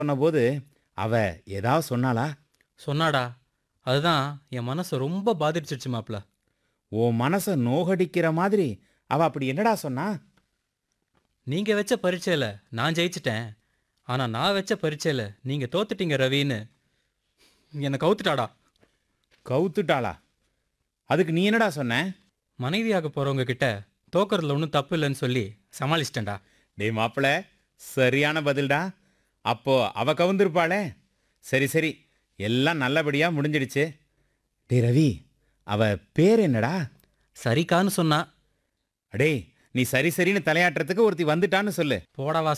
சொன்னபோது அவ ஏதாவது சொன்னாளா சொன்னாடா அதுதான் என் மனசை ரொம்ப பாதிச்சிடுச்சு மாப்ள உன் மனசை நோகடிக்கிற மாதிரி அவ அப்படி என்னடா சொன்னா நீங்க வச்ச பரீட்சையில நான் ஜெயிச்சிட்டேன் ஆனா நான் வச்ச பரீட்சையில நீங்க தோத்துட்டீங்க ரவின்னு என்னை கவுத்துட்டாடா கவுத்துட்டாளா அதுக்கு நீ என்னடா சொன்ன மனைவியாக போறவங்க கிட்ட தோக்கறதுல ஒன்றும் தப்பு இல்லைன்னு சொல்லி சமாளிச்சிட்டேன்டா டேய் மாப்பிள சரியான பதில்டா அப்போ அவ கவுந்திருப்பாளே சரி சரி எல்லாம் நல்லபடியா முடிஞ்சிடுச்சு டேய் ரவி அவ பேர் என்னடா சரிக்கான்னு சொன்னா அடேய் நீ சரி சரின்னு தலையாட்டுறதுக்கு ஒருத்தி வந்துட்டான்னு சொல்லு போடவா